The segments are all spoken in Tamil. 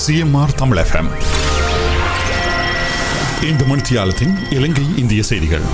சிஎம்ஆர் தமிழ் எஃப்எம் இந்த மணித்தியாலத்தின் இலங்கை இந்திய செய்திகள்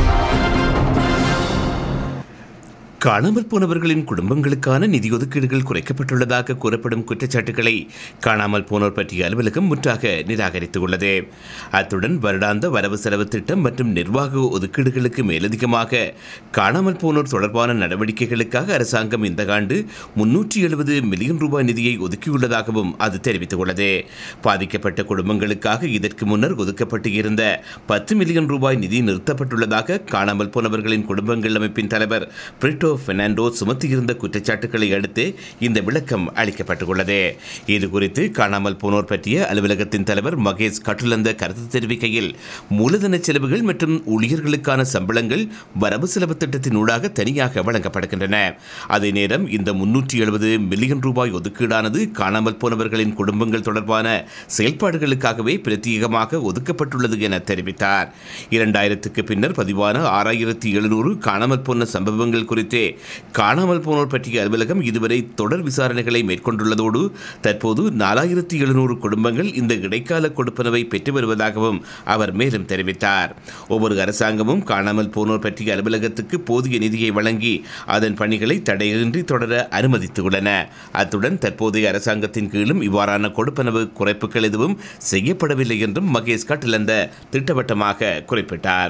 காணாமல் போனவர்களின் குடும்பங்களுக்கான நிதி ஒதுக்கீடுகள் குறைக்கப்பட்டுள்ளதாக கூறப்படும் குற்றச்சாட்டுகளை காணாமல் போனோர் பற்றிய அலுவலகம் முற்றாக நிராகரித்துள்ளது அத்துடன் வருடாந்த வரவு செலவு திட்டம் மற்றும் நிர்வாக ஒதுக்கீடுகளுக்கு மேலதிகமாக காணாமல் போனோர் தொடர்பான நடவடிக்கைகளுக்காக அரசாங்கம் இந்த ஆண்டு முன்னூற்றி எழுபது மில்லியன் ரூபாய் நிதியை ஒதுக்கியுள்ளதாகவும் அது தெரிவித்துள்ளது பாதிக்கப்பட்ட குடும்பங்களுக்காக இதற்கு முன்னர் ஒதுக்கப்பட்டு இருந்த பத்து மில்லியன் ரூபாய் நிதி நிறுத்தப்பட்டுள்ளதாக காணாமல் போனவர்களின் குடும்பங்கள் அமைப்பின் தலைவர் பிரிட்டோ பெர்னாண்டோ சுமத்தியிருந்த குற்றச்சாட்டுகளை அடுத்து இந்த விளக்கம் அளிக்கப்பட்டுள்ளது இது குறித்து காணாமல் போனோர் பற்றிய அலுவலகத்தின் தலைவர் மகேஷ் கட்டுலந்த கருத்து தெரிவிக்கையில் மூலதன செலவுகள் மற்றும் ஊழியர்களுக்கான சம்பளங்கள் வரவு செலவு திட்டத்தின் ஊடாக தனியாக வழங்கப்படுகின்றன அதே நேரம் இந்த முன்னூற்றி எழுபது மில்லியன் ரூபாய் ஒதுக்கீடானது காணாமல் போனவர்களின் குடும்பங்கள் தொடர்பான செயல்பாடுகளுக்காகவே பிரத்யேகமாக ஒதுக்கப்பட்டுள்ளது என தெரிவித்தார் இரண்டாயிரத்துக்கு பின்னர் பதிவான ஆறாயிரத்தி எழுநூறு காணாமல் போன சம்பவங்கள் குறித்து காணாமல் போனோர் பற்றிய அலுவலகம் இதுவரை தொடர் விசாரணைகளை மேற்கொண்டுள்ளதோடு தற்போது நாலாயிரத்தி எழுநூறு குடும்பங்கள் இந்த இடைக்கால கொடுப்பனவை பெற்று வருவதாகவும் அவர் மேலும் தெரிவித்தார் ஒவ்வொரு அரசாங்கமும் காணாமல் போனோர் பற்றிய அலுவலகத்துக்கு போதிய நிதியை வழங்கி அதன் பணிகளை தடையின்றி தொடர அனுமதித்துள்ளன அத்துடன் தற்போதைய அரசாங்கத்தின் கீழும் இவ்வாறான கொடுப்பனவு குறைப்புகள் எதுவும் செய்யப்படவில்லை என்றும் மகேஷ் கட்டிலந்த திட்டவட்டமாக குறிப்பிட்டார்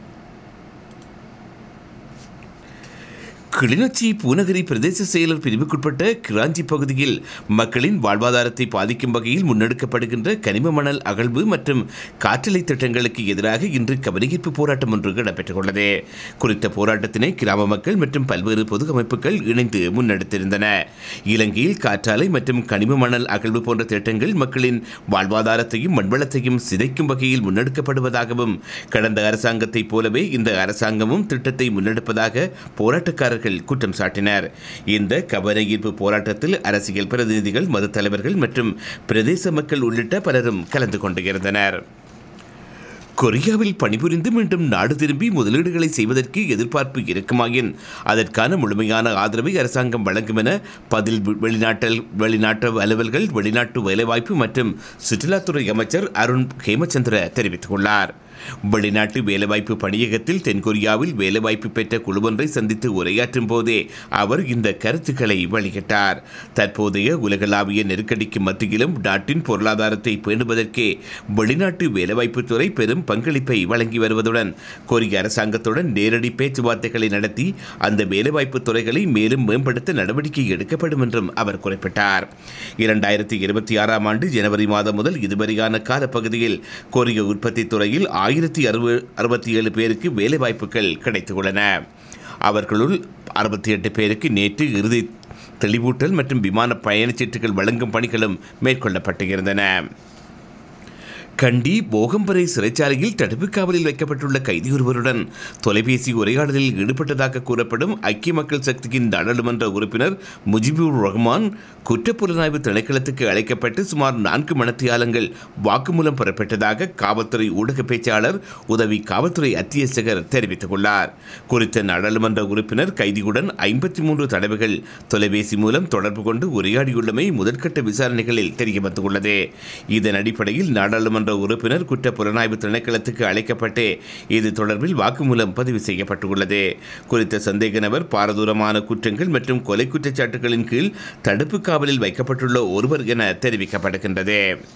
கிளிநொச்சி பூநகரி பிரதேச செயலர் பிரிவுக்குட்பட்ட கிராஞ்சி பகுதியில் மக்களின் வாழ்வாதாரத்தை பாதிக்கும் வகையில் முன்னெடுக்கப்படுகின்ற கனிம மணல் அகழ்வு மற்றும் காற்றலை திட்டங்களுக்கு எதிராக இன்று கவனஈர்ப்பு போராட்டம் ஒன்று இடம்பெற்றுள்ளது குறித்த போராட்டத்தினை கிராம மக்கள் மற்றும் பல்வேறு பொது அமைப்புகள் இணைந்து முன்னெடுத்திருந்தன இலங்கையில் காற்றாலை மற்றும் கனிம மணல் அகழ்வு போன்ற திட்டங்கள் மக்களின் வாழ்வாதாரத்தையும் மண்வளத்தையும் சிதைக்கும் வகையில் முன்னெடுக்கப்படுவதாகவும் கடந்த அரசாங்கத்தைப் போலவே இந்த அரசாங்கமும் திட்டத்தை முன்னெடுப்பதாக போராட்டக்காரர்கள் அவர்கள் குற்றம் சாட்டினர் இந்த கவன ஈர்ப்பு போராட்டத்தில் அரசியல் பிரதிநிதிகள் மத தலைவர்கள் மற்றும் பிரதேச மக்கள் உள்ளிட்ட பலரும் கலந்து கொண்டு இருந்தனர் கொரியாவில் பணிபுரிந்து மீண்டும் நாடு திரும்பி முதலீடுகளை செய்வதற்கு எதிர்பார்ப்பு இருக்குமாயின் அதற்கான முழுமையான ஆதரவை அரசாங்கம் வழங்கும் என பதில் வெளிநாட்டில் வெளிநாட்டு அலுவல்கள் வெளிநாட்டு வேலைவாய்ப்பு மற்றும் சுற்றுலாத்துறை அமைச்சர் அருண் ஹேமச்சந்திர தெரிவித்துள்ளார் வெளிநாட்டு வேலைவாய்ப்பு பணியகத்தில் தென்கொரியாவில் வேலைவாய்ப்பு பெற்ற குழுவொன்றை சந்தித்து உரையாற்றும் போதே அவர் இந்த கருத்துக்களை வெளியிட்டார் தற்போதைய உலகளாவிய நெருக்கடிக்கு மத்தியிலும் நாட்டின் பொருளாதாரத்தை பேணுவதற்கே வெளிநாட்டு வேலைவாய்ப்புத் துறை பெரும் பங்களிப்பை வழங்கி வருவதுடன் கொரிய அரசாங்கத்துடன் நேரடி பேச்சுவார்த்தைகளை நடத்தி அந்த வேலைவாய்ப்பு துறைகளை மேலும் மேம்படுத்த நடவடிக்கை எடுக்கப்படும் என்றும் அவர் குறிப்பிட்டார் இரண்டாயிரத்தி இருபத்தி ஆறாம் ஆண்டு ஜனவரி மாதம் முதல் இதுவரையான காலப்பகுதியில் கொரிய உற்பத்தி துறையில் ஆயிரத்தி அறுபது அறுபத்தி ஏழு பேருக்கு வேலைவாய்ப்புகள் கிடைத்துள்ளன அவர்களுள் அறுபத்தி எட்டு பேருக்கு நேற்று இறுதி தெளிவூட்டல் மற்றும் விமான பயணச்சீட்டுகள் வழங்கும் பணிகளும் மேற்கொள்ளப்பட்டு இருந்தன கண்டி போகம்பரை சிறைச்சாலையில் தடுப்பு காவலில் வைக்கப்பட்டுள்ள கைதி ஒருவருடன் தொலைபேசி உரையாடலில் ஈடுபட்டதாக கூறப்படும் ஐக்கிய மக்கள் சக்தியின் நாடாளுமன்ற உறுப்பினர் முஜிபுர் ரஹ்மான் குற்றப்புலனாய்வு திணைக்களத்துக்கு அழைக்கப்பட்டு சுமார் நான்கு மணத்தியாலங்கள் வாக்குமூலம் பெறப்பட்டதாக காவல்துறை ஊடக பேச்சாளர் உதவி காவல்துறை அத்தியட்சகர் தெரிவித்துள்ளார் குறித்த நாடாளுமன்ற உறுப்பினர் கைதியுடன் ஐம்பத்தி மூன்று தடவைகள் தொலைபேசி மூலம் தொடர்பு கொண்டு உரையாடியுள்ளமை முதற்கட்ட விசாரணைகளில் தெரியவந்துள்ளது இதன் அடிப்படையில் நாடாளுமன்ற நாடாளுமன்ற உறுப்பினர் குற்ற புலனாய்வு திணைக்களத்துக்கு அழைக்கப்பட்டு இது தொடர்பில் வாக்குமூலம் பதிவு செய்யப்பட்டுள்ளது குறித்த சந்தேக நபர் பாரதூரமான குற்றங்கள் மற்றும் கொலை குற்றச்சாட்டுகளின் கீழ் தடுப்பு காவலில் வைக்கப்பட்டுள்ள ஒருவர் என தெரிவிக்கப்படுகின்றது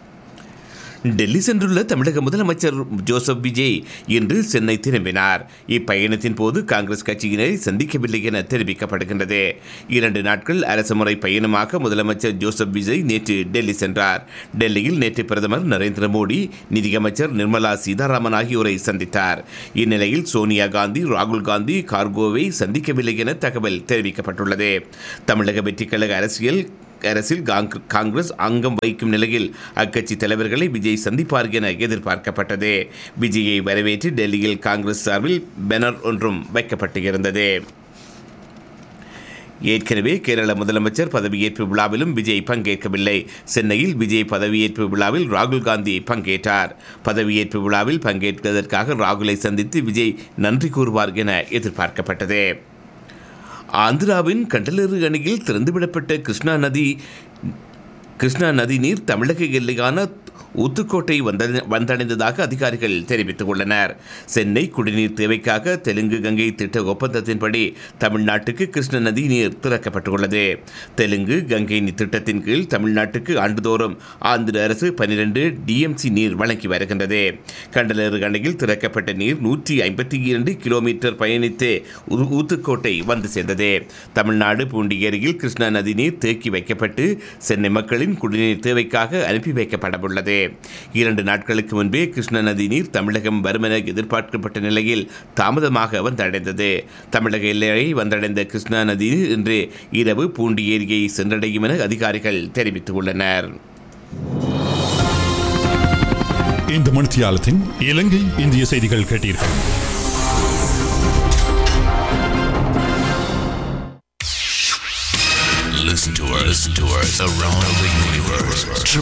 டெல்லி சென்றுள்ள தமிழக முதலமைச்சர் ஜோசப் விஜய் இன்று சென்னை திரும்பினார் இப்பயணத்தின் போது காங்கிரஸ் கட்சியினரை சந்திக்கவில்லை என தெரிவிக்கப்படுகின்றது இரண்டு நாட்கள் அரசுமுறை பயணமாக முதலமைச்சர் ஜோசப் விஜய் நேற்று டெல்லி சென்றார் டெல்லியில் நேற்று பிரதமர் நரேந்திர மோடி நிதியமைச்சர் நிர்மலா சீதாராமன் ஆகியோரை சந்தித்தார் இந்நிலையில் சோனியா காந்தி ராகுல் காந்தி கார்கோவை சந்திக்கவில்லை என தகவல் தெரிவிக்கப்பட்டுள்ளது தமிழக வெற்றிக்கழக அரசியல் அரசில் காங்கிரஸ் அங்கம் வகிக்கும் நிலையில் அக்கட்சி தலைவர்களை விஜய் சந்திப்பார் என எதிர்பார்க்கப்பட்டது விஜயை வரவேற்று டெல்லியில் காங்கிரஸ் சார்பில் பேனர் ஒன்றும் வைக்கப்பட்டு இருந்தது ஏற்கனவே கேரள முதலமைச்சர் பதவியேற்பு விழாவிலும் விஜய் பங்கேற்கவில்லை சென்னையில் விஜய் பதவியேற்பு விழாவில் ராகுல் காந்தி பங்கேற்றார் பதவியேற்பு விழாவில் பங்கேற்பதற்காக ராகுலை சந்தித்து விஜய் நன்றி கூறுவார் என எதிர்பார்க்கப்பட்டது ஆந்திராவின் கண்டலரு அணையில் திறந்துவிடப்பட்ட கிருஷ்ணா நதி கிருஷ்ணா நதி நீர் தமிழக எல்லையான ஊத்துக்கோட்டை வந்த வந்தடைந்ததாக அதிகாரிகள் தெரிவித்துள்ளனர் சென்னை குடிநீர் தேவைக்காக தெலுங்கு கங்கை திட்ட ஒப்பந்தத்தின்படி தமிழ்நாட்டுக்கு கிருஷ்ண நதி நீர் திறக்கப்பட்டுள்ளது தெலுங்கு கங்கை நீர் திட்டத்தின் கீழ் தமிழ்நாட்டுக்கு ஆண்டுதோறும் ஆந்திர அரசு பனிரெண்டு டிஎம்சி நீர் வழங்கி வருகின்றது கண்டலறு அணையில் திறக்கப்பட்ட நீர் நூற்றி ஐம்பத்தி இரண்டு கிலோமீட்டர் பயணித்து ஊ- ஊத்துக்கோட்டை வந்து சேர்ந்தது தமிழ்நாடு பூண்டியேரியில் கிருஷ்ணா நதி நீர் தேக்கி வைக்கப்பட்டு சென்னை மக்களின் குடிநீர் தேவைக்காக அனுப்பி வைக்கப்படவுள்ளது இரண்டு நாட்களுக்கு முன்பே கிருஷ்ணா நதி நீர் தமிழகம் வரும் என எதிர்பார்க்கப்பட்ட நிலையில் தாமதமாக வந்தடைந்தது தமிழக எல்லையை வந்தடைந்த கிருஷ்ணா நதி நீர் இன்று இரவு பூண்டி ஏரியை சென்றடையும் என அதிகாரிகள் தெரிவித்துள்ளனர் இந்த மணித்தியாலத்தின் இலங்கை இந்திய செய்திகள் கேட்டீர்கள் Listen to us, listen to us around the universe.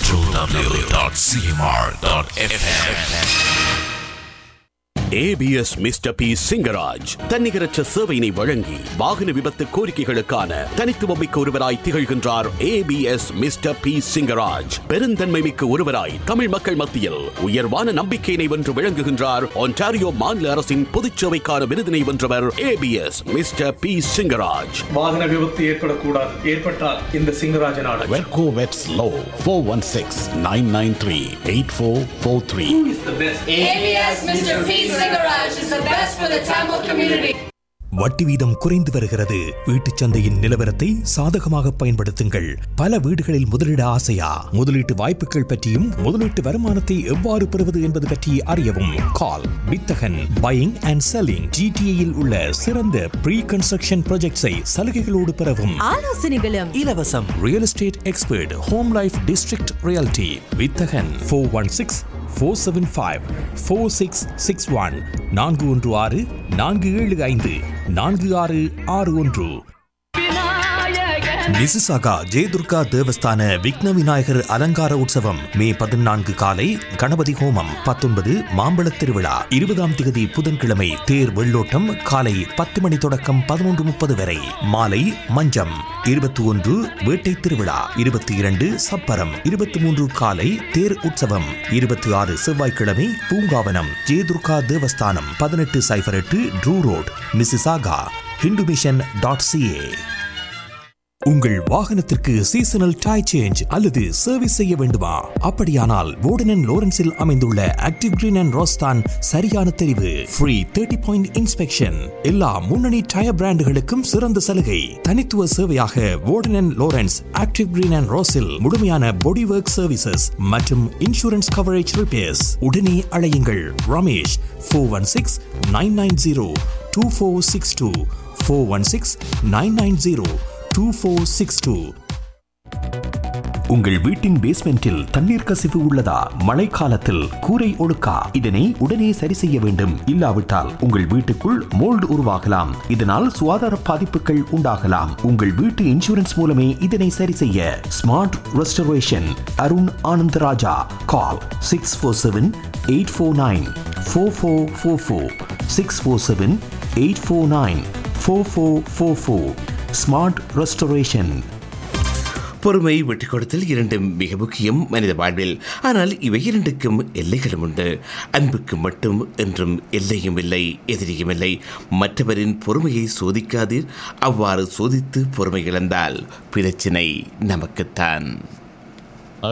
www.cmr.fm. ABS mister P Singaraj தன்னிகரற்ற சேவையினை வழங்கி வாகன விபத்து கோரிக்கைகளுக்கான தனித்துவமிக்க ஒருவராய் திகழ்கின்றார் ஏபிஎஸ் மிஸ்டர் பி சிங்கராஜ் பெருந்தன்மை மிக்க ஒருவராய் தமிழ் மக்கள் மத்தியில் உயர்வான நம்பிக்கையினை வென்று விளங்குகின்றார் ஒன்டாரியோ மாநில அரசின் பொதுச்சேவைக்கான விருதினை வென்றவர் ஏபிஎஸ் மிஸ்டர் பி சிங்கராஜ் வாகன விபத்து ஏற்படக்கூடாது ஏற்பட்டால் இந்த சிங்கராஜன் ஆடு வெர்கோ வெட்ஸ் லோ four one six nine nine three eight four four three ABS Mr. P. Singaraj is the best for the Tamil community. வட்டி வீதம் குறைந்து வருகிறது வீட்டுச் சந்தையின் நிலவரத்தை சாதகமாக பயன்படுத்துங்கள் பல வீடுகளில் முதலீட ஆசையா முதலீட்டு வாய்ப்புகள் பற்றியும் முதலீட்டு வருமானத்தை எவ்வாறு பெறுவது என்பது பற்றி அறியவும் கால் வித்தகன் பையிங் அண்ட் செல்லிங் ஜிடிஏயில் உள்ள சிறந்த ப்ரீ கன்ஸ்ட்ரக்ஷன் ப்ராஜெக்ட்ஸை சலுகைகளோடு பெறவும் ஆலோசனைகளும் இலவசம் real estate expert home life district realty வித்தகன் four one six four seven five four six six one நான்கு ஒன்று ஆறு நான்கு ஏழு ஐந்து நான்கு ஆறு ஆறு ஒன்று மிசிசாகா ஜெயதுர்கா தேவஸ்தான விக்ன விநாயகர் அலங்கார உற்சவம் மே பதினான்கு காலை கணபதி ஹோமம் பத்தொன்பது மாம்பழத் திருவிழா இருபதாம் திகதி புதன்கிழமை தேர் வெள்ளோட்டம் காலை பத்து மணி தொடக்கம் பதினொன்று முப்பது வரை மாலை மஞ்சம் இருபத்தி ஒன்று வேட்டை திருவிழா இருபத்தி இரண்டு சப்பரம் இருபத்தி மூன்று காலை தேர் உற்சவம் இருபத்தி ஆறு செவ்வாய்க்கிழமை பூங்காவனம் ஜெயதுர்கா தேவஸ்தானம் பதினெட்டு சைபர் எட்டு Drew road Mississauga Hindu mission dot CA உங்கள் வாகனத்திற்கு சீசனல் டை சேஞ்ச் அல்லது சர்வீஸ் செய்ய வேண்டுமா அப்படியானால் வோர்டன் லோரன்ஸில் அமைந்துள்ள ஆக்டிவ் கிரீன் அண்ட் ரோஸ்தான் சரியான தெரிவு ஃப்ரீ தேர்ட்டி பாயிண்ட் இன்ஸ்பெக்ஷன் எல்லா முன்னணி டயர் பிராண்டுகளுக்கும் சிறந்த சலுகை தனித்துவ சேவையாக Warden Lawrence active green and ரோஸில் முழுமையான பாடி ஒர்க் சர்வீசஸ் மற்றும் இன்சூரன்ஸ் கவரேஜ் ரிப்பேர்ஸ் உடனே அழையுங்கள் Ramesh four one six nine nine zero two four six two four one six nine nine zero two four six two உங்கள் வீட்டின் பேஸ்மெண்டில் தண்ணீர் கசிவு உள்ளதா மழைக்காலத்தில் கூரை ஒழுக்கா இதனை உடனே சரி செய்ய வேண்டும் இல்லாவிட்டால் உங்கள் வீட்டுக்குள் மோல்டு உருவாகலாம் இதனால் சுகாதார பாதிப்புகள் உண்டாகலாம் உங்கள் வீட்டு இன்சூரன்ஸ் மூலமே இதனை சரி செய்ய smart restoration Arun Anandaraja call six four seven eight four nine four four four four six four seven eight four nine four four four four smart restoration பொறுமை விட்டுக் கொடுத்தல் இரண்டும் மிக முக்கியம் மனித வாழ்வில் ஆனால் இவை இரண்டுக்கும் எல்லைகளும் உண்டு அன்புக்கு மட்டும் என்றும் எல்லையும் இல்லை எதிரியும் இல்லை மற்றவரின் பொறுமையை சோதிக்காதீர் அவ்வாறு சோதித்து பொறுமை இழந்தால் பிரச்சினை நமக்குத்தான்